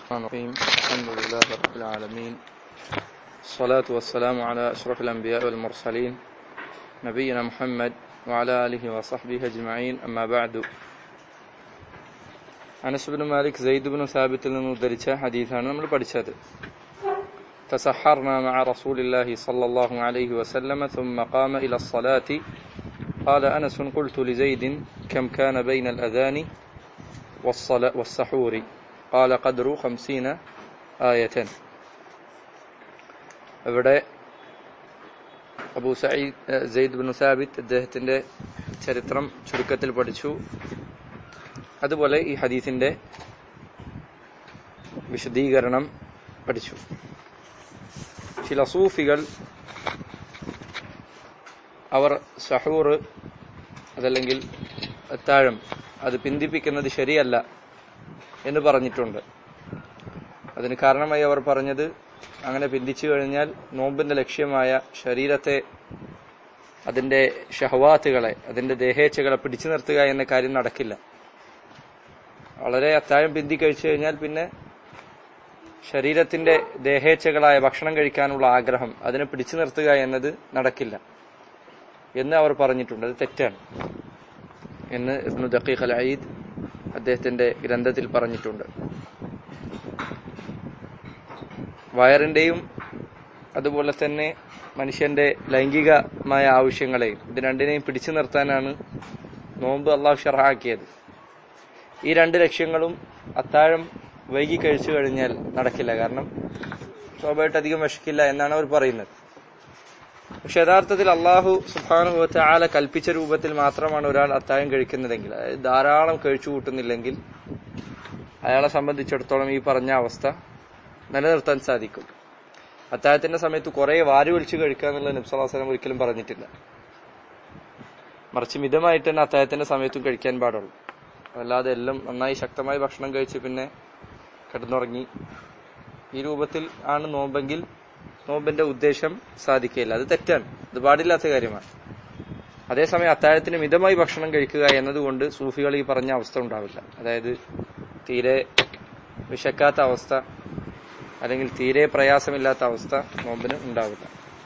الرحمن الرحيم الحمد لله رب العالمين الصلاة والسلام على أشرف الأنبياء والمرسلين نبينا محمد وعلى آله وصحبه أجمعين أما بعد Anas bin Malik Zaid bin സാബിത്തിൽ നിന്ന് ഉദ്ധരിച്ച ഹദീസാണ് നമ്മൾ പഠിച്ചത് تسحرنا مع رسول الله صلى الله عليه وسلم ثم قام إلى الصلاة قال أنس قلت لزيد كم كان بين الأذان والصلاة والسحور قال قدر خمسين آية ഇവിടെ Abu Saeed Zaid bin Thabit അദ്ദേഹത്തിന്റെ ചരിത്രം ചുരുക്കത്തിൽ പഠിച്ചു അതുപോലെ ഈ ഹദീസിന്റെ വിശദീകരണം പഠിച്ചു ചില സൂഫികൾ അവർ സഹൂർ അതല്ലെങ്കിൽ അത്താഴം അത് പിന്തിപ്പിക്കുന്നത് ശരിയല്ല എന്ന് പറഞ്ഞിട്ടുണ്ട് അതിന് കാരണമായി അവർ പറഞ്ഞത് അങ്ങനെ പിന്തിച്ചു കഴിഞ്ഞാൽ നോമ്പിന്റെ ലക്ഷ്യമായ ശരീരത്തെ അതിന്റെ ഷഹവാത്തുകളെ അതിന്റെ ദേഹേച്ഛകളെ പിടിച്ചു നിർത്തുക എന്ന കാര്യം നടക്കില്ല വളരെ അത്താഴം പിന്തി കഴിച്ചു കഴിഞ്ഞാൽ പിന്നെ ശരീരത്തിന്റെ ദേഹേച്ഛകളായ ഭക്ഷണം കഴിക്കാനുള്ള ആഗ്രഹം അതിനെ പിടിച്ചു നിർത്തുക എന്നത് നടക്കില്ല എന്ന് അവർ പറഞ്ഞിട്ടുണ്ട് അത് തെറ്റാണ് എന്ന് ഇബ്നു ദഖീഖ് അൽ അയ്ദ് അദ്ദേഹത്തിന്റെ ഗ്രന്ഥത്തിൽ പറഞ്ഞിട്ടുണ്ട് വയറിന്റെയും അതുപോലെ തന്നെ മനുഷ്യന്റെ ലൈംഗികമായ ആവശ്യങ്ങളെയും ഇത് രണ്ടിനെയും പിടിച്ചു നിർത്താനാണ് നോമ്പ് അള്ളാഹു ഷർഹാക്കിയത് ഈ രണ്ട് ലക്ഷ്യങ്ങളും അത്താഴം വൈകി കഴിച്ചു കഴിഞ്ഞാൽ നടക്കില്ല കാരണം സ്വാഭാവികമായിട്ട് അധികം വിഷക്കില്ല എന്നാണ് അവർ പറയുന്നത് പക്ഷെ യഥാർത്ഥത്തിൽ അള്ളാഹു സുബാനുഭവത്തെ ആളെ കൽപ്പിച്ച രൂപത്തിൽ മാത്രമാണ് ഒരാൾ അത്താഴം കഴിക്കുന്നതെങ്കിൽ അതായത് ധാരാളം കഴിച്ചു കൂട്ടുന്നില്ലെങ്കിൽ അയാളെ സംബന്ധിച്ചിടത്തോളം ഈ പറഞ്ഞ അവസ്ഥ നിലനിർത്താൻ സാധിക്കും അത്താഴത്തിന്റെ സമയത്ത് കുറെ വാരി ഒളിച്ചു കഴിക്കുക എന്നുള്ള നബ്സലാസനം ഒരിക്കലും പറഞ്ഞിട്ടില്ല മറിച്ച് മിതമായിട്ട് തന്നെ അത്താഴത്തിന്റെ സമയത്തും കഴിക്കാൻ പാടുള്ളൂ അല്ലാതെ എല്ലാം നന്നായി ശക്തമായി ഭക്ഷണം കഴിച്ച് പിന്നെ കിടന്നുറങ്ങി ഈ രൂപത്തിൽ ആണ് നോമ്പെങ്കിൽ നോമ്പിന്റെ ഉദ്ദേശം സാധിക്കില്ല അത് തെറ്റാണ് അത് പാടില്ലാത്ത കാര്യമാണ് അതേസമയം അത്താഴത്തിന് മിതമായി ഭക്ഷണം കഴിക്കുക എന്നതുകൊണ്ട് സൂഫികൾ ഈ പറഞ്ഞ അവസ്ഥ ഉണ്ടാവില്ല അതായത് തീരെ വിശക്കാത്ത അവസ്ഥ അല്ലെങ്കിൽ തീരെ പ്രയാസമില്ലാത്ത അവസ്ഥ നോമ്പിന് ഉണ്ടാവില്ല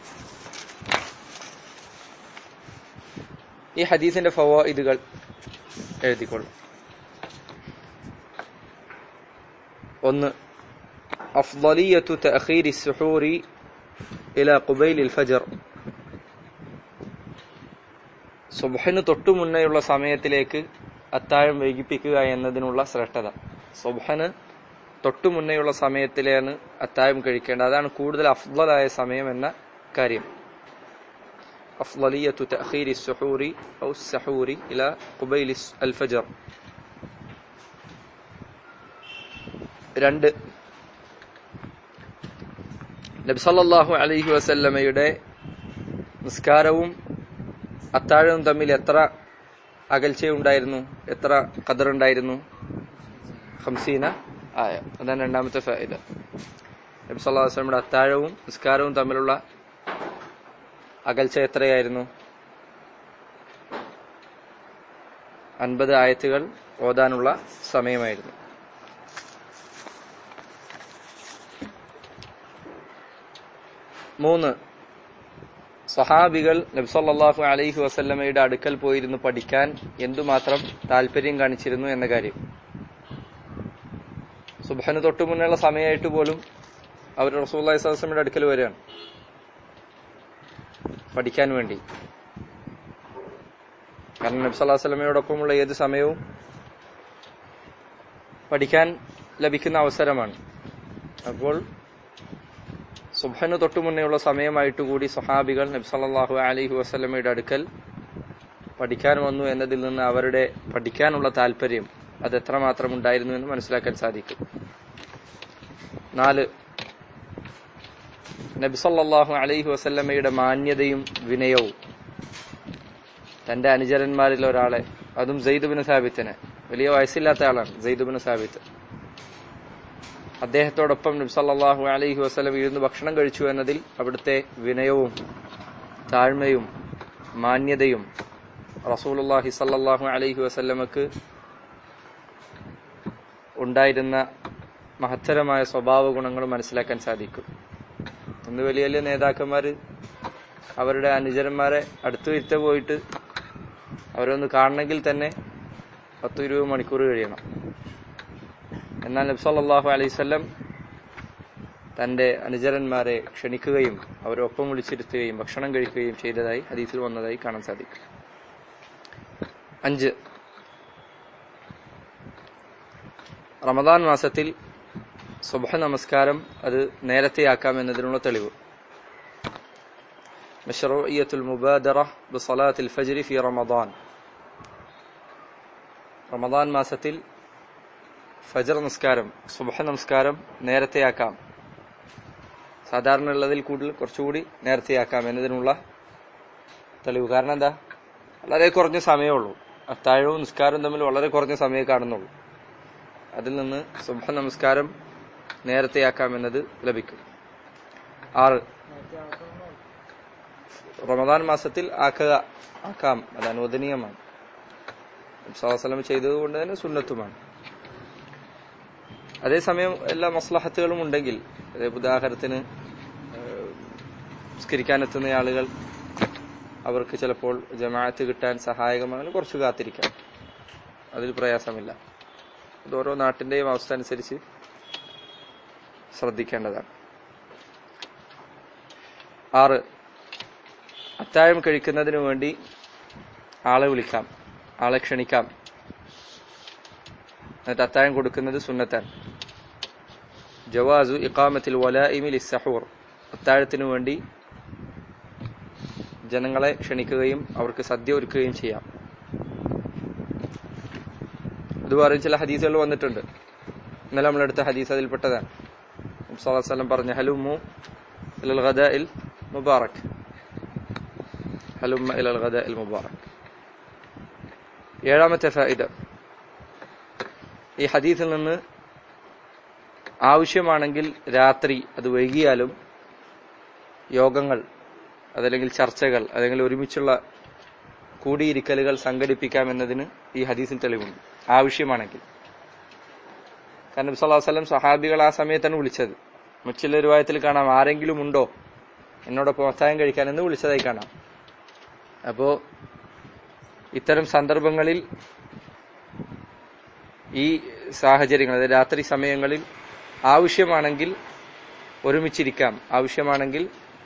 ഈ ഹദീസിന്റെ ഫവായിദുകൾ എഴുതിക്കൊള്ളും ഒന്ന് അഫ്ദലിയത്തു തഅഖീരി സുഹൂരി ഇല ഖുബൈലിൽ ഫജർ സുബ്ഹിന് തൊട്ടു മുന്നേയുള്ള സമയത്തിലേക്ക് അത്താഴം വൈകിപ്പിക്കുക എന്നതിനുള്ള ശ്രേഷ്ഠത സുബ്ഹിന് തൊട്ടു മുന്നേയുള്ള സമയത്തിലാണ് അത്താഴം കഴിക്കേണ്ടത് അതാണ് കൂടുതൽ അഫ്ദലായ സമയം എന്ന കാര്യം أفضلية تأخير السحور أو السحور إلى قبيل الفجر രണ്ട് നബ്സല്ലാഹു അലൈഹി വസല്ലമയുടെ നിസ്കാരവും അത്താഴവും തമ്മിൽ എത്ര അകൽച്ചയുണ്ടായിരുന്നു എത്ര കതറുണ്ടായിരുന്നു ഹംസീന ആയ അതാണ് രണ്ടാമത്തെ ഫായിദ നബി സല്ലല്ലാഹു അലൈഹി വസല്ലമയുടെ അത്താഴവും നിസ്കാരവും തമ്മിലുള്ള അകൽച്ച എത്രയായിരുന്നു അൻപത് ആയത്തുകൾ ഓതാനുള്ള സമയമായിരുന്നു മൂന്ന് സഹാബികൾ നബ്സല്ലാഹു അലൈഹി വസല്ലമയുടെ അടുക്കൽ പോയിരുന്നു പഠിക്കാൻ എന്തുമാത്രം താല്പര്യം കാണിച്ചിരുന്നു എന്ന കാര്യം സുബഹന് തൊട്ടു മുന്നുള്ള സമയമായിട്ട് പോലും അവർ റസൂല്ലാഹി സ്വലമയുടെ അടുക്കൽ വരികയാണ് പഠിക്കാൻ വേണ്ടി കാരണം നബി സല്ലാ വസ്ലമയോടൊപ്പമുള്ള ഏത് സമയവും പഠിക്കാൻ ലഭിക്കുന്ന അവസരമാണ് അപ്പോൾ സുബഹന് തൊട്ടു മുന്നേയുള്ള സമയമായിട്ട് കൂടി സഹാബികൾ നബി സല്ലാഹു അലൈഹി വസ്ലമയുടെ അടുക്കൽ പഠിക്കാൻ വന്നു എന്നതിൽ നിന്ന് അവരുടെ പഠിക്കാനുള്ള താല്പര്യം അത് എത്രമാത്രം ഉണ്ടായിരുന്നു എന്ന് മനസ്സിലാക്കാൻ സാധിക്കും നാല് നബിസല്ലാഹു അലൈഹി വസല്ലമ്മയുടെ മാന്യതയും വിനയവും തന്റെ അനുചരന്മാരിൽ ഒരാളെ അതും ജെയ്ദുബിന് സാബിത്തിന് വലിയ വയസ്സില്ലാത്ത ആളാണ് ജെയ്ദുബിന് സാബിത്ത് അദ്ദേഹത്തോടൊപ്പം നബ്സല്ലാഹു അലൈഹി വസ്ലം ഇരുന്ന് ഭക്ഷണം കഴിച്ചു എന്നതിൽ അവിടുത്തെ വിനയവും താഴ്മയും മാന്യതയും റസൂലുല്ലാഹി സല്ലാഹു അലൈഹി വസല്ലമക്ക് ഉണ്ടായിരുന്ന മഹത്തരമായ സ്വഭാവ ഗുണങ്ങൾ മനസ്സിലാക്കാൻ സാധിക്കും ഇന്ന് വലിയ വലിയ നേതാക്കന്മാര് അവരുടെ അനുചരന്മാരെ അടുത്തു വരുത്ത പോയിട്ട് അവരൊന്ന് കാണണമെങ്കിൽ തന്നെ പത്ത് ഇരുപത് മണിക്കൂർ കഴിയണം എന്നാൽ നബ്സല്ലാഹു അലൈവല്ലം തന്റെ അനുചരന്മാരെ ക്ഷണിക്കുകയും അവരെ ഒപ്പം വിളിച്ചിരുത്തുകയും ഭക്ഷണം കഴിക്കുകയും ചെയ്തതായി ഹദീസിൽ വന്നതായി കാണാൻ സാധിക്കും അഞ്ച് റമദാൻ മാസത്തിൽ സുബഹ നമസ്കാരം അത് നേരത്തെയാക്കാം എന്നതിനുള്ള തെളിവ് മഷ്റൂഇയത്തുൽ മുബാദറ ബിസലാത്തിൽ ഫജ്രി ഫി റമദാൻ റമദാൻ മാസത്തിൽ ഫജർ നമസ്കാരം സുബഹ നമസ്കാരം നേരത്തെയാക്കാം സാധാരണ ഉള്ളതിൽ കൂടുതൽ കുറച്ചുകൂടി നേരത്തെയാക്കാം എന്നതിനുള്ള തെളിവ് കാരണം എന്താ വളരെ കുറഞ്ഞ സമയമേ ഉള്ളൂ അത്താഴവും നിസ്കാരവും തമ്മിൽ വളരെ കുറഞ്ഞ സമയമേ കാണുന്നുള്ളൂ അതിൽ നിന്ന് സുബഹ നമസ്കാരം നേരത്തെയാക്കാം എന്നത് ലഭിക്കും ആറ് റമദാൻ മാസത്തിൽ ആക്കുക ആക്കാം അത് അനുവദനീയമാണ് സ്വലം ചെയ്തതുകൊണ്ട് തന്നെ സുന്നത്തുമാണ് അതേസമയം എല്ലാ മസ്ലഹത്തുകളും ഉണ്ടെങ്കിൽ ഉദാഹരണത്തിന് സംസ്കരിക്കാനെത്തുന്ന ആളുകൾ അവർക്ക് ചിലപ്പോൾ ജമാഅത്ത് കിട്ടാൻ സഹായകമാണ് കുറച്ച് കാത്തിരിക്കാം അതിൽ പ്രയാസമില്ല അത് ഓരോ നാട്ടിന്റെയും അവസ്ഥ അനുസരിച്ച് ശ്രദ്ധിക്കേണ്ടതാണ് ആറ് അത്താഴം കഴിക്കുന്നതിന് വേണ്ടി ആളെ വിളിക്കാം ആളെ ക്ഷണിക്കാം എന്നിട്ട് അത്താഴം കൊടുക്കുന്നത് സുന്നത്താൻ ജവാസു ഇഖാമത്തിൽ വലായിമിൽ ഇസഹൂർ അത്താഴത്തിനു വേണ്ടി ജനങ്ങളെ ക്ഷണിക്കുകയും അവർക്ക് സദ്യ ഒരുക്കുകയും ചെയ്യാം ഇത് പറയും ചില ഹദീസുകൾ വന്നിട്ടുണ്ട് ഇന്നലെ നമ്മളെടുത്ത ഹദീസ് അതിൽപ്പെട്ടതാണ് വസ്ലം പറഞ്ഞ ഹലുമു ഇലൽ ഗദാഇൽ മുബാറക് ഹലുമ ഇലൽ ഗദാഇൽ മുബാറക് ഏഴാമത്തെ ഫായിദ ഈ ഹദീസിൽ നിന്ന് ആവശ്യമാണെങ്കിൽ രാത്രി അത് വൈകിയാലും യോഗങ്ങൾ അതല്ലെങ്കിൽ ചർച്ചകൾ അല്ലെങ്കിൽ ഒരുമിച്ചുള്ള കൂടിയിരിക്കലുകൾ സംഘടിപ്പിക്കാം എന്നതിന് ഈ ഹദീസിൽ തെളിവുണ്ട് ആവശ്യമാണെങ്കിൽ കാരണം സല്ലാഹു സഹാബികൾ ആ സമയത്താണ് വിളിച്ചത് മറ്റുള്ള രൂപത്തിൽ കാണാം ആരെങ്കിലും ഉണ്ടോ എന്നോടൊപ്പം അത്തായം കഴിക്കാൻ എന്ന് വിളിച്ചതായി കാണാം അപ്പോ ഇത്തരം സന്ദർഭങ്ങളിൽ ഈ സാഹചര്യങ്ങൾ അതായത് രാത്രി സമയങ്ങളിൽ ആവശ്യമാണെങ്കിൽ ഒരുമിച്ചിരിക്കാം ആവശ്യമാണെങ്കിൽ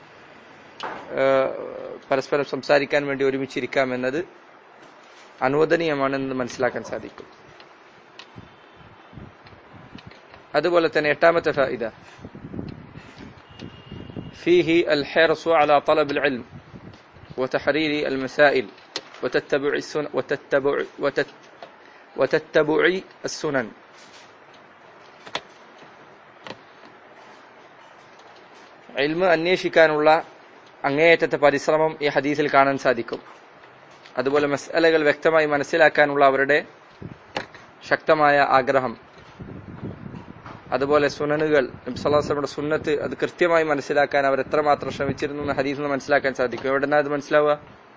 പരസ്പരം സംസാരിക്കാൻ വേണ്ടി ഒരുമിച്ചിരിക്കാം എന്നത് അനുവദനീയമാണെന്ന് മനസ്സിലാക്കാൻ സാധിക്കും അതുപോലെ തന്നെ എട്ടാമത്തെ ഫായിദ فيه الحرص على طلب العلم وتحرير المسائل وتتبع السنن وتتبع وتت وتتبع السنن ഇൽമ അന്വേഷിക്കാനുള്ള അങ്ങേയറ്റത്തെ പരിശ്രമം ഈ ഹദീസിൽ കാണാൻ സാധിക്കും അതുപോലെ മസലകൾ വ്യക്തമായി മനസ്സിലാക്കാനുള്ള അവരുടെ ശക്തമായ ആഗ്രഹം അതുപോലെ സുനനുകൾ നബ്സല്ലാസ്ലമിയുടെ സുന്നത്ത് അത് കൃത്യമായി മനസ്സിലാക്കാൻ അവർ എത്രമാത്രം ശ്രമിച്ചിരുന്നു എന്ന് ഹദീസിൽ നിന്ന് മനസ്സിലാക്കാൻ സാധിക്കും എവിടെന്നാ അത് മനസ്സിലാവുക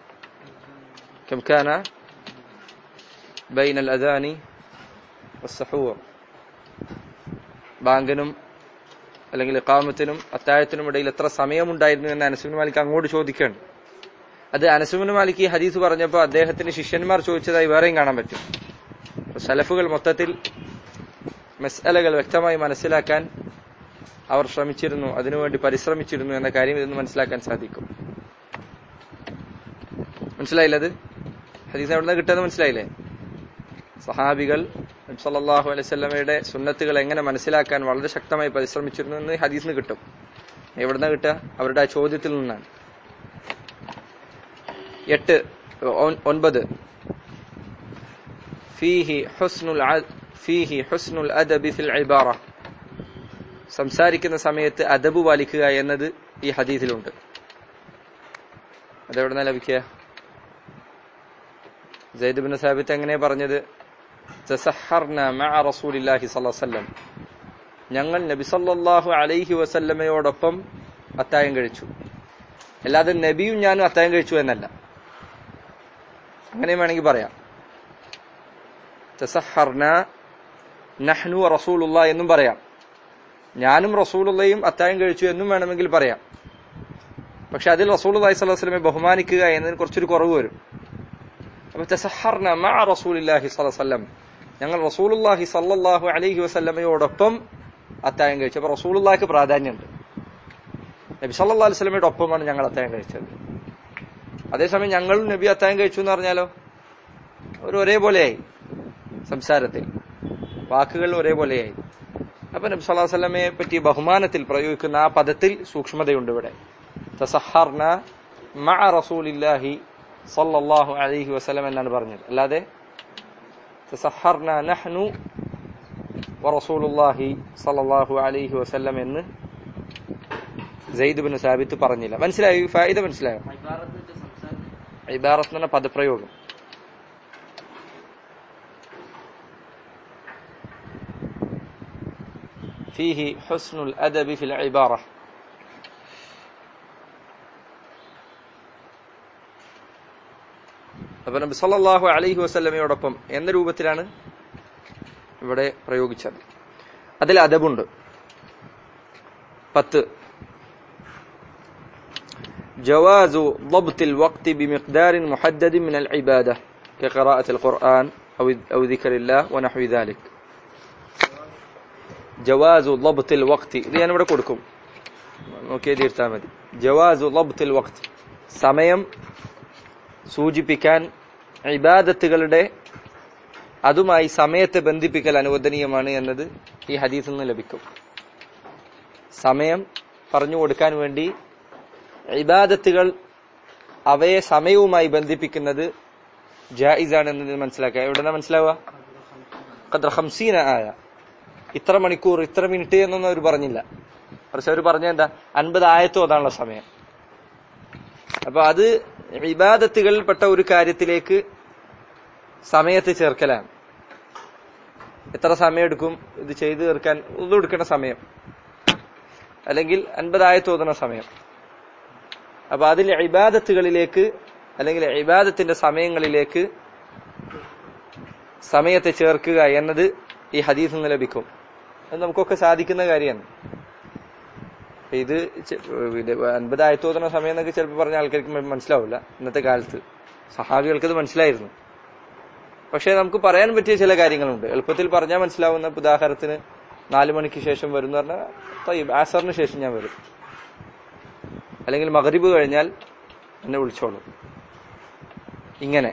كم بين الأذان والسحور ബാങ്കിനും അല്ലെങ്കിൽ ഇക്കാമത്തിനും അത്താഴത്തിനും ഇടയിൽ എത്ര സമയമുണ്ടായിരുന്നു എന്ന് അനസുബിൻ മാലിക് അങ്ങോട്ട് ചോദിക്കുകയാണ് അത് അനസുബിൻ മാലിക് ഈ ഹദീസ് പറഞ്ഞപ്പോൾ അദ്ദേഹത്തിന് ശിഷ്യന്മാർ ചോദിച്ചതായി വേറെയും കാണാൻ പറ്റും സലഫുകൾ മൊത്തത്തിൽ മസ്അലകൾ വ്യക്തമായി മനസ്സിലാക്കാൻ അവർ ശ്രമിച്ചിരുന്നു അതിനുവേണ്ടി പരിശ്രമിച്ചിരുന്നു എന്ന കാര്യം ഇതെന്ന് മനസ്സിലാക്കാൻ സാധിക്കും മനസ്സിലായില്ലത് ഹദീസ് എവിടെ നിന്ന് കിട്ടുന്നത് മനസ്സിലായില്ലേ സഹാബികൾ സല്ലാഹു അലൈവല്ലമയുടെ സുന്നത്തുകൾ എങ്ങനെ മനസ്സിലാക്കാൻ വളരെ ശക്തമായി പരിശ്രമിച്ചിരുന്നു എന്ന് ഹദീസിന് കിട്ടും എവിടുന്ന കിട്ടുക അവരുടെ ആ ചോദ്യത്തിൽ നിന്നാണ് എട്ട് ഒൻപത് ഫീഹി ഹുസ്നുൽ ഫീഹി ഹുസ്നുൽ അദബി ഫിൽ ഇബാറ സംസാരിക്കുന്ന സമയത്ത് അദബ് പാലിക്കുക എന്നത് ഈ ഹദീസിലുണ്ട് അതെവിടുന്ന ലഭിക്കുക സൈദ് ബിൻ സാബിത്ത് എങ്ങനെ പറഞ്ഞത് തസഹർന മഅ റസൂലില്ലാഹി സ്വല്ലല്ലാഹു അലൈഹി വസല്ലം ഞങ്ങൾ നബി സല്ലല്ലാഹു അലൈഹി വസല്ലമയോടൊപ്പം അത്തായം കഴിച്ചു അല്ലാതെ നബിയും ഞാനും അത്തായം കഴിച്ചു എന്നല്ല അങ്ങനെ വേണമെങ്കിൽ പറയാം തസഹർന നഹ്നു റസൂലുള്ള എന്നും പറയാം ഞാനും റസൂലുള്ളയും അത്തായം കഴിച്ചു എന്നും വേണമെങ്കിൽ പറയാം പക്ഷെ അതിൽ റസൂൽ അലൈഹി സ്വലാഹു വസ്ലമെ ബഹുമാനിക്കുക എന്നതിന് കുറച്ചൊരു കുറവ് വരും അപ്പൊ തസഹർന മഅ റസൂലില്ലാഹി സ്വല്ലല്ലാഹു അലൈഹി വസല്ലം ഞങ്ങൾ റസൂലുള്ളാഹി സല്ലല്ലാഹു അലൈഹി വസല്ലമയോടൊപ്പം അത്തായം കഴിച്ചു അപ്പൊ റസൂലുള്ളാഹിക്ക് പ്രാധാന്യമുണ്ട് നബി സല്ലല്ലാഹു അലൈഹി വസല്ലമയുടെ ഒപ്പമാണ് ഞങ്ങൾ അത്തായം കഴിച്ചത് അതേസമയം ഞങ്ങളും നബി അത്തായം കഴിച്ചു എന്ന് പറഞ്ഞാലോ ഒരു ഒരേപോലെയായി സംസാരത്തിൽ വാക്കുകൾ ഒരേപോലെയായി അപ്പൊ നബി സല്ലല്ലാഹു അലൈഹി വസല്ലമയെ പറ്റി ബഹുമാനത്തിൽ പ്രയോഗിക്കുന്ന ആ പദത്തിൽ സൂക്ഷ്മതയുണ്ട് ഇവിടെ തസഹർന മഅ റസൂലില്ലാഹി സല്ലല്ലാഹു അലൈഹി വസല്ലം എന്നാണ് പറഞ്ഞത് അല്ലാതെ തസഹർന നഹ്നു വറസൂലുള്ളാഹി സല്ലല്ലാഹു അലൈഹി വസല്ലം എന്ന് സെയ്ദ് ബിൻ സാബിത്ത് പറഞ്ഞില്ല മനസ്സിലായോ ഈ ഫായിദ മനസ്സിലായോ ഇബാറത്ത് എന്ന പദപ്രയോഗം فيه حسن الأدب في العبارة അപ്പൊ നബി സല്ലല്ലാഹു അലൈഹി വസല്ലമയോടൊപ്പം എന്ന രൂപത്തിലാണ് ഇവിടെ പ്രയോഗിച്ചത് അതിൽ അദബുണ്ട് പത്ത് جواز ضبط الوقت بمقدار محدد من العبادة كقراءة القرآن أو أو ذكر الله ونحو ذلك جواز ضبط الوقت ഇത് ഞാൻ ഇവിടെ കൊടുക്കും നോക്കിയാൽ തീർത്താൽ മതി ജവാസു ضبط الوقت സമയം സൂചിപ്പിക്കാൻ ഇബാദത്തുകളുടെ അതുമായി സമയത്തെ ബന്ധിപ്പിക്കൽ അനുവദനീയമാണ് എന്നത് ഈ ഹദീസിൽ നിന്ന് ലഭിക്കും സമയം പറഞ്ഞു കൊടുക്കാൻ വേണ്ടി ഇബാദത്തുകൾ അവയെ സമയവുമായി ബന്ധിപ്പിക്കുന്നത് ജായിസാണ് എന്നത് മനസ്സിലാക്കുക എവിടെ മനസ്സിലാവുക ഖദ്ര ഹംസീന ആയ ഇത്ര മണിക്കൂർ ഇത്ര മിനിറ്റ് എന്നൊന്നും അവർ പറഞ്ഞില്ല പക്ഷെ അവർ പറഞ്ഞ എന്താ അൻപത് ആയത്തോ അതാണുള്ള സമയം അപ്പൊ അത് ഇബാദത്തുകളിൽപ്പെട്ട ഒരു കാര്യത്തിലേക്ക് സമയത്ത് ചേർക്കലാണ് എത്ര സമയം എടുക്കും ഇത് ചെയ്തു തീർക്കാൻ ഇത് എടുക്കുന്ന സമയം അല്ലെങ്കിൽ അൻപതായ തോന്നുന്ന സമയം അപ്പൊ അതിൽ ഇബാദത്തുകളിലേക്ക് അല്ലെങ്കിൽ ഇബാദത്തിന്റെ സമയങ്ങളിലേക്ക് സമയത്തെ ചേർക്കുക എന്നത് ഈ ഹദീസിൽ നിന്ന് ലഭിക്കും അത് നമുക്കൊക്കെ സാധിക്കുന്ന കാര്യമാണ് ഇത് അൻപത് ആയത്തോതുന്ന സമയം എന്നൊക്കെ ചിലപ്പോൾ പറഞ്ഞ ആൾക്കാർക്ക് മനസ്സിലാവില്ല ഇന്നത്തെ കാലത്ത് സഹാബികൾക്ക് ഇത് മനസ്സിലായിരുന്നു പക്ഷേ നമുക്ക് പറയാൻ പറ്റിയ ചില കാര്യങ്ങളുണ്ട് എളുപ്പത്തിൽ പറഞ്ഞാൽ മനസ്സിലാവുന്ന ഉദാഹരണത്തിന് നാലു മണിക്ക് ശേഷം വരും എന്ന് പറഞ്ഞാൽ ആസറിന് ശേഷം ഞാൻ വരും അല്ലെങ്കിൽ മകരിബ് കഴിഞ്ഞാൽ എന്നെ വിളിച്ചോളൂ ഇങ്ങനെ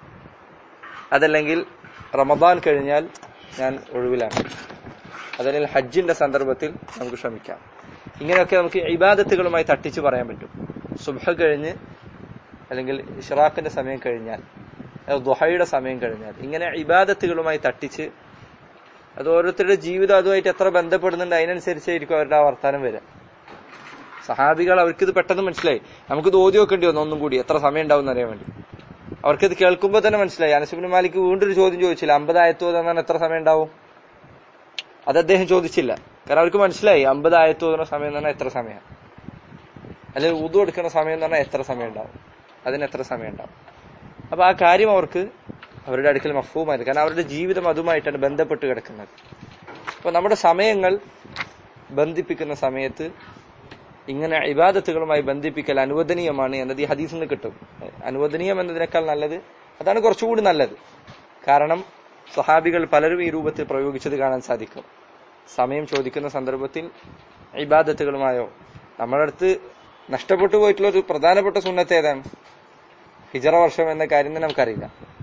അതല്ലെങ്കിൽ റമദാൻ കഴിഞ്ഞാൽ ഞാൻ ഒഴിവിലാണ് അതല്ലെങ്കിൽ ഹജ്ജിന്റെ സന്ദർഭത്തിൽ നമുക്ക് ശ്രമിക്കാം ഇങ്ങനെയൊക്കെ നമുക്ക് ഇബാദത്തുകളുമായി തട്ടിച്ച് പറയാൻ പറ്റും സുബഹ കഴിഞ്ഞ് അല്ലെങ്കിൽ ഇഷ്റാഖിന്റെ സമയം കഴിഞ്ഞാൽ ദുഹയുടെ സമയം കഴിഞ്ഞാൽ ഇങ്ങനെ ഇബാദത്തുകളുമായി തട്ടിച്ച് അത് ഓരോരുത്തരുടെ ജീവിതം അതുമായിട്ട് എത്ര ബന്ധപ്പെടുന്നുണ്ട് അതിനനുസരിച്ചായിരിക്കും അവരുടെ ആ വർത്താനം വരിക സഹാബികൾ അവർക്ക് ഇത് പെട്ടെന്ന് മനസ്സിലായി നമുക്കിത് ഓതി വെക്കേണ്ടി വന്നു ഒന്നും കൂടി എത്ര സമയം ഉണ്ടാവും എന്നറിയാൻ വേണ്ടി അവർക്കിത് കേൾക്കുമ്പോൾ തന്നെ മനസ്സിലായി അനസുബിൻ മാലിക്ക് വീണ്ടും ഒരു ചോദ്യം ചോദിച്ചില്ല അമ്പതായത്തോ എന്നാൽ എത്ര സമയം ഉണ്ടാവും അത് അദ്ദേഹം ചോദിച്ചില്ല കാരണം അവർക്ക് മനസ്സിലായി അമ്പത് ആയത്ത് ഓതുന്ന സമയം എന്ന് പറഞ്ഞാൽ എത്ര സമയം അല്ലെങ്കിൽ ഉതു എടുക്കുന്ന സമയം എന്ന് പറഞ്ഞാൽ എത്ര സമയം ഉണ്ടാവും അതിന് എത്ര സമയം ഉണ്ടാവും അപ്പൊ ആ കാര്യം അവർക്ക് അവരുടെ അടുക്കൽ മഫൂമായിരുന്നു കാരണം അവരുടെ ജീവിതം അതുമായിട്ടാണ് ബന്ധപ്പെട്ട് കിടക്കുന്നത് അപ്പൊ നമ്മുടെ സമയങ്ങൾ ബന്ധിപ്പിക്കുന്ന സമയത്ത് ഇങ്ങനെ ഇബാദത്തുകളുമായി ബന്ധിപ്പിക്കൽ അനുവദനീയമാണ് എന്നത് ഈ ഹദീസിൽ നിന്ന് കിട്ടും അനുവദനീയം എന്നതിനേക്കാൾ നല്ലത് അതാണ് കുറച്ചുകൂടി നല്ലത് കാരണം സഹാബികൾ പലരും ഈ രൂപത്തിൽ പ്രയോഗിച്ചത് കാണാൻ സാധിക്കും സമയം ചോദിക്കുന്ന സന്ദർഭത്തിൽ ഇബാദത്തുകളുമായോ നമ്മുടെ അടുത്ത് നഷ്ടപ്പെട്ടു പോയിട്ടുള്ള ഒരു പ്രധാനപ്പെട്ട സുന്നത്ത് ഏതാണ് ഹിജറ വർഷം എന്ന കാര്യം തന്നെ നമുക്കറിയില്ല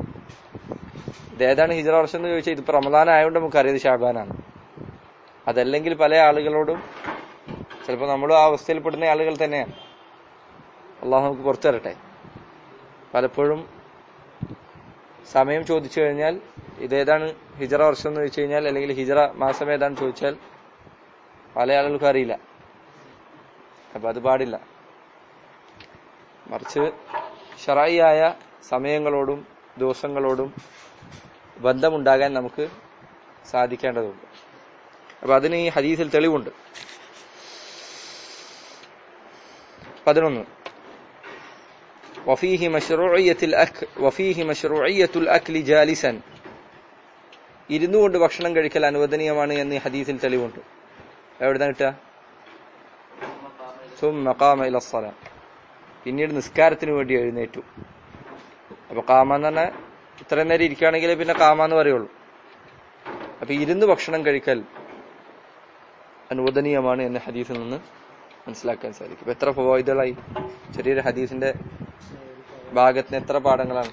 ഇത് ഏതാണ് ഹിജറ വർഷം എന്ന് ചോദിച്ചാൽ ഇതിപ്പോ റമദാൻ ആയതുകൊണ്ട് നമുക്കറിയത് ഷാബാനാണ് അതല്ലെങ്കിൽ പല ആളുകളോടും ചിലപ്പോൾ നമ്മളും ആ അവസ്ഥയിൽപ്പെടുന്ന ആളുകൾ തന്നെയാണ് അള്ളാഹു നമുക്ക് പുറത്തു തരട്ടെ പലപ്പോഴും സമയം ചോദിച്ചു കഴിഞ്ഞാൽ ഇതേതാണ് ഹിജറ വർഷം എന്ന് ചോദിച്ചു കഴിഞ്ഞാൽ അല്ലെങ്കിൽ ഹിജറ മാസം ഏതാണെന്ന് ചോദിച്ചാൽ പല ആളുകൾക്കും അറിയില്ല അപ്പൊ അത് പാടില്ല മറിച്ച് ഷറായിയായ സമയങ്ങളോടും ദിവസങ്ങളോടും ബന്ധമുണ്ടാകാൻ നമുക്ക് സാധിക്കേണ്ടതുണ്ട് അപ്പൊ അതിന് ഈ ഹദീസിൽ തെളിവുണ്ട് പതിനൊന്ന് وفيه مشروعية الأكل وفيه مشروعية الأكل جالسا ഇരുന്നു കൊണ്ട് ഭക്ഷണം കഴിക്കൽ അനുവദനീയമാണ് എന്ന് ഈ ഹദീസിൽ തെളിവുണ്ട് എവിടുന്ന കിട്ടുക സുമ്മ ഖാമ ഇല സ്വലാ പിന്നീട് നിസ്കാരത്തിന് വേണ്ടി എഴുന്നേറ്റു അപ്പൊ കാമ എന്ന് പറഞ്ഞാൽ ഇത്രയും നേരം ഇരിക്കുകയാണെങ്കിൽ പിന്നെ കാമ എന്ന് പറയുള്ളൂ അപ്പൊ ഇരുന്ന് ഭക്ഷണം കഴിക്കൽ അനുവദനീയമാണ് എന്ന ഹദീസിൽ നിന്ന് മനസ്സിലാക്കാൻ സാധിക്കും ഇപ്പൊ എത്ര ഫവായിദുകളായി ചെറിയൊരു ഹദീസിന്റെ ഭാഗത്തിന് എത്ര പാഠങ്ങളാണ്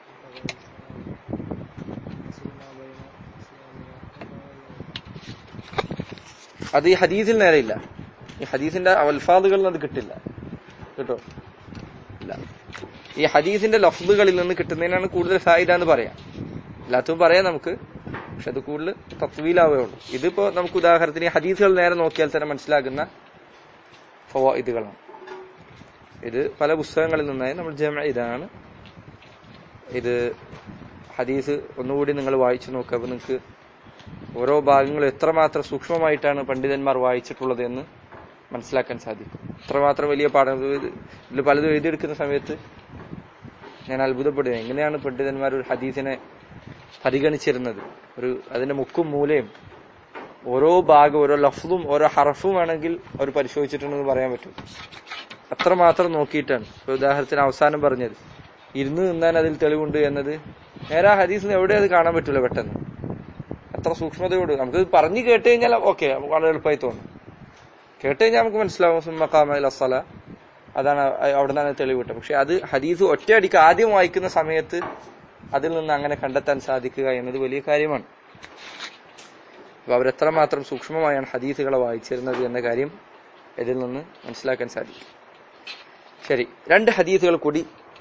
അത് ഈ ഹദീസിൽ നേരെയില്ല ഈ ഹദീസിന്റെ അൽഫാദുകളിൽ അത് കിട്ടില്ല കിട്ടോ ഇല്ല ഈ ഹദീസിന്റെ ലഫ്ദുകളിൽ നിന്ന് കിട്ടുന്നതിനാണ് കൂടുതൽ ഫായിദ എന്ന് പറയാം എല്ലാത്തും പറയാം നമുക്ക് പക്ഷെ അത് കൂടുതൽ തത്വീലാവുകയുള്ളൂ ഇതിപ്പോ നമുക്ക് ഉദാഹരണത്തിന് ഈ ഹദീസുകൾ നേരെ നോക്കിയാൽ തന്നെ മനസ്സിലാക്കുന്ന ഫവായിദുകളാണ് ഇത് പല പുസ്തകങ്ങളിൽ നിന്നായി നമ്മൾ ജമ ഇതാണ് ഇത് ഹദീസ് ഒന്നുകൂടി നിങ്ങൾ വായിച്ചു നോക്കുക അപ്പൊ നിങ്ങൾക്ക് ഓരോ ഭാഗങ്ങളും എത്രമാത്രം സൂക്ഷ്മമായിട്ടാണ് പണ്ഡിതന്മാർ വായിച്ചിട്ടുള്ളത് എന്ന് മനസ്സിലാക്കാൻ സാധിക്കും എത്രമാത്രം വലിയ പാഠം ഇത് ഇതിൽ പലതും എഴുതിയെടുക്കുന്ന സമയത്ത് ഞാൻ അത്ഭുതപ്പെടുക എങ്ങനെയാണ് പണ്ഡിതന്മാർ ഒരു ഹദീസിനെ പരിഗണിച്ചിരുന്നത് ഒരു അതിന്റെ മുക്കും മൂലയും ഓരോ ഭാഗം ഓരോ ലഫ്തും ഓരോ ഹറഫും വേണമെങ്കിൽ അവർ പരിശോധിച്ചിട്ടുണ്ടെന്ന് പറയാൻ പറ്റും അത്രമാത്രം നോക്കിയിട്ടാണ് ഇപ്പൊ ഉദാഹരണത്തിന് അവസാനം പറഞ്ഞത് ഇരുന്ന് നിന്നാൻ അതിൽ തെളിവുണ്ട് എന്നത് നേരെ ആ ഹദീസിന് എവിടെ അത് കാണാൻ പറ്റില്ല പെട്ടെന്ന് അത്ര സൂക്ഷ്മതയോട് നമുക്ക് പറഞ്ഞു കേട്ട് കഴിഞ്ഞാൽ ഓക്കെ വളരെ എളുപ്പമായി തോന്നും കേട്ട് കഴിഞ്ഞാൽ നമുക്ക് മനസ്സിലാവും സുമ്മക്കാമൽ അസല അതാണ് അവിടെ നിന്നാണ് തെളിവ് കിട്ടുക പക്ഷെ അത് ഹദീസ് ഒറ്റയടിക്ക് ആദ്യം വായിക്കുന്ന സമയത്ത് അതിൽ നിന്ന് അങ്ങനെ കണ്ടെത്താൻ സാധിക്കുക എന്നത് വലിയ കാര്യമാണ് അപ്പൊ അവരെത്രമാത്രം സൂക്ഷ്മമായാണ് ഹദീസുകളെ വായിച്ചിരുന്നത് എന്ന കാര്യം ഇതിൽ നിന്ന് മനസ്സിലാക്കാൻ സാധിക്കും ശരി രണ്ട് ഹദീസുകൾ കൂടി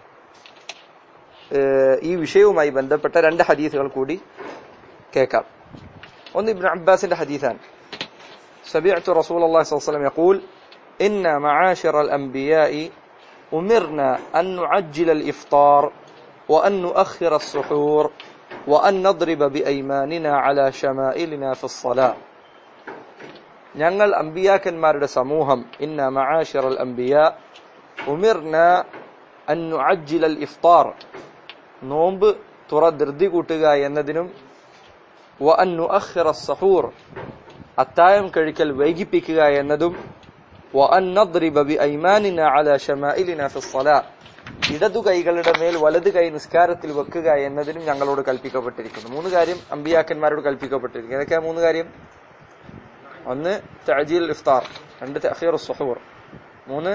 ഏഹ്, ഈ വിഷയവുമായി ബന്ധപ്പെട്ട രണ്ട് ഹദീസുകൾ കൂടി കേൾക്കാം ഒന്ന് ഇബ്നു അബ്ബാസിന്റെ ഹദീസാണ് سمعت رسول الله صلى الله عليه وسلم يقول إنا معاشر الأنبياء أمرنا أن نعجل الإفطار وأن نؤخر السحور وأن نضرب بأيماننا على شمائلنا في الصلاة ഞങ്ങൾ അമ്പിയാക്കന്മാരുടെ സമൂഹം ഇന്ന മആശിറ അൽ അംബിയ ഉമിർന അൻ നുഅജ്ജില അൽ ഇഫ്താർ നോമ്പ് തുറ ധൃതി കൂട്ടുക എന്നതിനും വ അൻ നുഅഖിറ സഹൂർ അത്തായം കഴിക്കൽ വൈകിപ്പിക്കുക എന്നതും വ അൻ നദ്രിബ ബി ഐമാനിന അല ഷമാഇലിന ഫി സ്വലാ ഇടതു കൈകളുടെ മേൽ വലത് കൈ നിസ്കാരത്തിൽ വെക്കുക എന്നതിനും ഞങ്ങളോട് കൽപ്പിക്കപ്പെട്ടിരിക്കുന്നു മൂന്ന് കാര്യം അമ്പിയാക്കന്മാരോട് കൽപ്പിക്കപ്പെട്ടിരിക്കുന്നു ഏതൊക്കെയാ മൂന്ന് കാര്യം ഒന്ന് തഅജീൽ ഇഫ്താർ രണ്ട് തഅഖീർ സുഹൂർ മൂന്ന്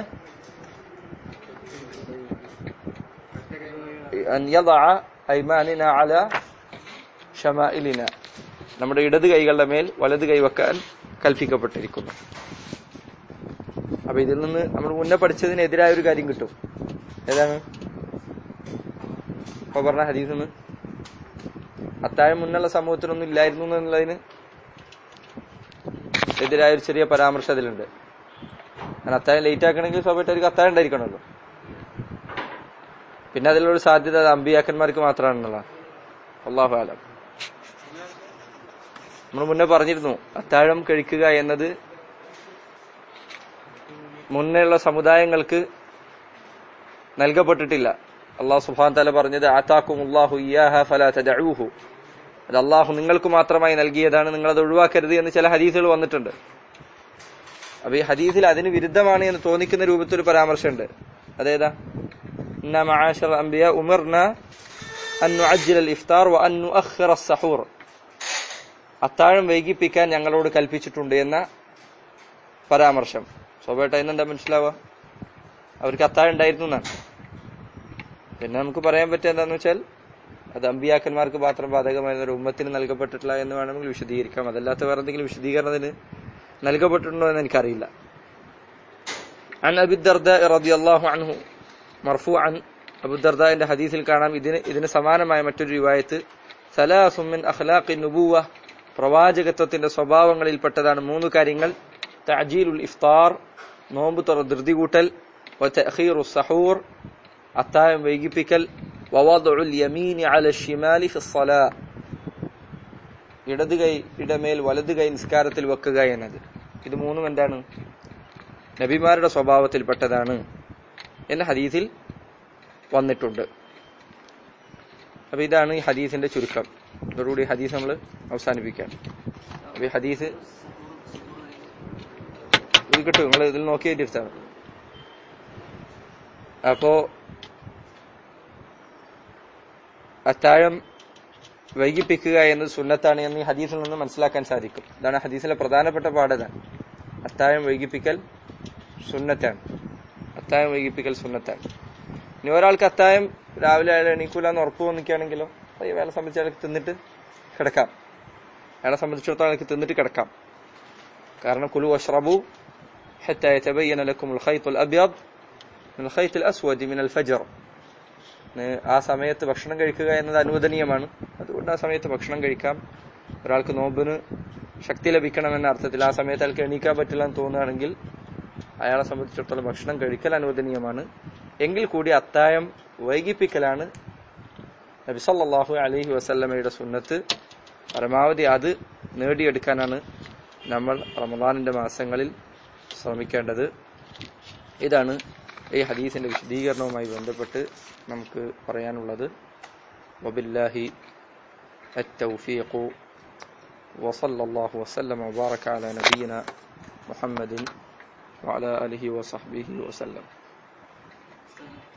അൻ യദഅ ഐമാനിന അല ഷമാഇലിന നമ്മുടെ ഇടത് കൈകളുടെ മേൽ വലത് കൈ വെക്കാൻ കൽപ്പിക്കപ്പെട്ടിരിക്കുന്നു അപ്പൊ ഇതിൽ നിന്ന് നമ്മൾ മുന്നേ പഠിച്ചതിനെതിരായ ഒരു കാര്യം കിട്ടും ഏതാണ് ഇപ്പൊ പറഞ്ഞ ഹദീസ് നിന്ന് അത്താഴം മുന്നുള്ള സമൂഹത്തിനൊന്നും ഇല്ലായിരുന്നു എന്നുള്ളതിന് എതിരായ ഒരു ചെറിയ പരാമർശം അതിലുണ്ട് കാരണം അത്താഴം ലേറ്റ് ആക്കണമെങ്കിൽ സ്വാഭാവികമായിട്ട് അത്താഴം ഉണ്ടായിരിക്കണമല്ലോ പിന്നെ അതിലൊരു സാധ്യത അത് അമ്പിയാക്കന്മാർക്ക് മാത്രമാണെന്നുള്ള അള്ളാഹു ആലം നമ്മൾ മുന്നേ പറഞ്ഞിരുന്നു അത്താഴം കഴിക്കുക എന്നത് മുന്നേയുള്ള സമുദായങ്ങൾക്ക് നൽകപ്പെട്ടിട്ടില്ല അള്ളാഹു സുബാൻ തല പറഞ്ഞത് ആത്താക്കും അള്ളാഹു ഇയാഹ ഫലാ തദഊഹു അത് അള്ളാഹു നിങ്ങൾക്ക് മാത്രമായി നൽകിയതാണ് നിങ്ങൾ അത് ഒഴിവാക്കരുത് എന്ന് ചില ഹദീസുകൾ വന്നിട്ടുണ്ട് അപ്പൊ ഈ ഹദീസിൽ അതിന് വിരുദ്ധമാണ് എന്ന് തോന്നിക്കുന്ന രൂപത്തിൽ ഒരു പരാമർശമുണ്ട് അതേതാ ഇന്ന മആശറ അംബിയ ഉമിർന അൻ നുഅജ്ജില അൽ ഇഫ്താർ വ അൻ നുഅഖിറ സഹൂർ അത്താഴം വൈകിപ്പിക്കാൻ ഞങ്ങളോട് കൽപ്പിച്ചിട്ടുണ്ട് എന്ന പരാമർശം സ്വാഭാവികമായിട്ട് അതിനെന്താ മനസ്സിലാവുക അവർക്ക് അത്താഴം ഉണ്ടായിരുന്നു എന്നാണ് പിന്നെ നമുക്ക് പറയാൻ പറ്റുക എന്താന്ന് വെച്ചാൽ അത് അമ്പിയാക്കന്മാർക്ക് മാത്രം ബാധകമായിരുന്ന ഒരു ഉമ്മത്തിന് നൽകപ്പെട്ടിട്ടില്ല എന്ന് വേണമെങ്കിൽ വിശദീകരിക്കാം അതല്ലാത്ത വേറെ എന്തെങ്കിലും വിശദീകരണത്തിന് നൽകപ്പെട്ടിട്ടുണ്ടോ എന്ന് എനിക്കറിയില്ല عن أبي الدرداء رضي الله عنه مرفوعا അബു ദർദാന്റെ ഹദീസിൽ കാണാം ഇതിന് ഇതിന് സമാനമായ മറ്റൊരു റിവായത്ത് സലാസും മിൻ അഖ്ലാഖി നുബുവ പ്രവാചകത്വത്തിന്റെ സ്വഭാവങ്ങളിൽപ്പെട്ടതാണ് മൂന്ന് കാര്യങ്ങൾ തഅജീലുൽ ഇഫ്താർ നോമ്പ് തുറ ധൃതി കൂട്ടൽ വതഅഖീറു സഹൂർ അത്തായം വൈകിപ്പിക്കൽ വവദഉൽ യമീനി അല ഷിമാലി ഫി സ്വലാ ഇടത് കൈ ഇടമേൽ വലത് കൈ നിസ്കാരത്തിൽ വെക്കുക എന്നത് ഇത് മൂന്നും എന്താണ് നബിമാരുടെ സ്വഭാവത്തിൽപ്പെട്ടതാണ് എന്ന ഹദീസിൽ വന്നിട്ടുണ്ട് അപ്പൊ ഇതാണ് ഈ ഹദീസിന്റെ ചുരുക്കം ഇതോടുകൂടി ഹദീസ് നമ്മൾ അവസാനിപ്പിക്കാം അപ്പൊ ഈ ഹദീസ് കിട്ടും നിങ്ങൾ ഇതിൽ നോക്കി എടുത്താണ് അപ്പോ അത്താഴം വൈകിപ്പിക്കുക എന്നത് സുന്നത്താണ് എന്ന് ഈ ഹദീസിൽ നിന്ന് മനസ്സിലാക്കാൻ സാധിക്കും ഇതാണ് ഹദീസിലെ പ്രധാനപ്പെട്ട പാഠത അത്താഴം വൈകിപ്പിക്കൽ സുന്നത്താണ് അത്താഴം വൈകിപ്പിക്കൽ സുന്നത്താണ് ഇനി ഒരാൾക്ക് അത്താഴം രാവിലെ അയാൾ എണീക്കൂലെന്ന് ഉറപ്പ് വന്നിക്കുകയാണെങ്കിലോ ഈ വേല സംബന്ധിച്ച് അയാൾക്ക് തിന്നിട്ട് കിടക്കാം അയാളെ സംബന്ധിച്ചിടത്തോളം അയാൾക്ക് തിന്നിട്ട് കിടക്കാം കാരണം കുലു വഷ്റബു حتى يتبين لكم الخيط الأبيض من الخيط الأسود من الفجر ആ സമയത്ത് ഭക്ഷണം കഴിക്കുക എന്നത് അനുവദനീയമാണ് അതുകൊണ്ട് ആ സമയത്ത് ഭക്ഷണം കഴിക്കാം ഒരാൾക്ക് നോമ്പിന് ശക്തി ലഭിക്കണമെന്ന അർത്ഥത്തിൽ ആ സമയത്ത് അയാൾക്ക് എണീക്കാൻ പറ്റില്ല എന്ന് തോന്നുകയാണെങ്കിൽ അയാളെ സംബന്ധിച്ചിടത്തോളം ഭക്ഷണം കഴിക്കൽ അനുവദനീയമാണ് എങ്കിൽ കൂടി അത്തായം വൈകിപ്പിക്കലാണ് നബി സല്ലല്ലാഹു അലൈഹി വസല്ലമയുടെ സുന്നത്ത് പരമാവധി അത് നേടിയെടുക്കാനാണ് നമ്മൾ റമദാനിന്റെ മാസങ്ങളിൽ ശ്രമിക്കേണ്ടത് ഇതാണ് ഈ ഹദീസിന്റെ വിശദീകരണവുമായി ബന്ധപ്പെട്ട് നമുക്ക് പറയാനുള്ളത് വബില്ലാഹി التوفيق وصلى الله وسلم وبارك على نبينا محمد وعلى آله وصحبه وسلم